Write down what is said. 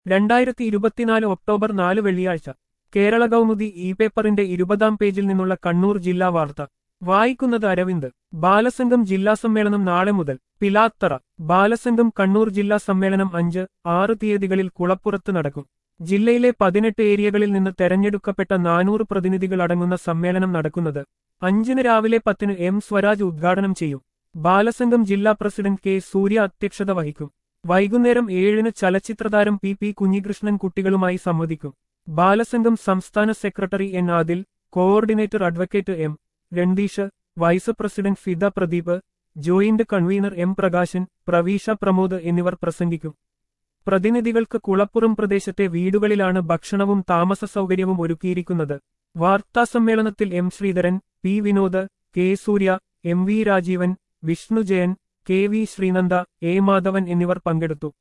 രണ്ടായിരത്തി ഇരുപത്തിനാല് ഒക്ടോബർ നാല് വെള്ളിയാഴ്ച കേരള കൗമുദി ഇ പേപ്പറിന്റെ ഇരുപതാം പേജിൽ നിന്നുള്ള കണ്ണൂർ ജില്ലാ വാർത്ത വായിക്കുന്നത് അരവിന്ദ് ബാലസംഘം ജില്ലാ സമ്മേളനം നാളെ മുതൽ പിലാത്തറ ബാലസംഘം കണ്ണൂർ ജില്ലാ സമ്മേളനം അഞ്ച് ആറ് തീയതികളിൽ കുളപ്പുറത്ത് നടക്കും ജില്ലയിലെ പതിനെട്ട് ഏരിയകളിൽ നിന്ന് തെരഞ്ഞെടുക്കപ്പെട്ട നാനൂറ് പ്രതിനിധികൾ അടങ്ങുന്ന സമ്മേളനം നടക്കുന്നത് അഞ്ചിന് രാവിലെ പത്തിന് എം സ്വരാജ് ഉദ്ഘാടനം ചെയ്യും ബാലസംഘം ജില്ലാ പ്രസിഡന്റ് കെ സൂര്യ അധ്യക്ഷത വഹിക്കും വൈകുന്നേരം ഏഴിന് ചലച്ചിത്രതാരം പി പി കുഞ്ഞികൃഷ്ണൻ കുട്ടികളുമായി സംവദിക്കും ബാലസംഘം സംസ്ഥാന secretary N Adil coordinator advocate M Randeesh vice president Fida Pradeep joint convener M Prakashan Praveesha Pramod എന്നിവർ പ്രസംഗിക്കും പ്രതിനിധികൾക്ക് കുളപ്പുറം പ്രദേശത്തെ വീടുകളിലാണ് ഭക്ഷണവും താമസ സൗകര്യവും ഒരുക്കിയിരിക്കുന്നത് വാർത്താസമ്മേളനത്തിൽ M Sreedharan P Vinod K Surya M V Rajeevan Vishnu Jayan K V Sreenanda A Madhavan എന്നിവർ പങ്കെടുത്തു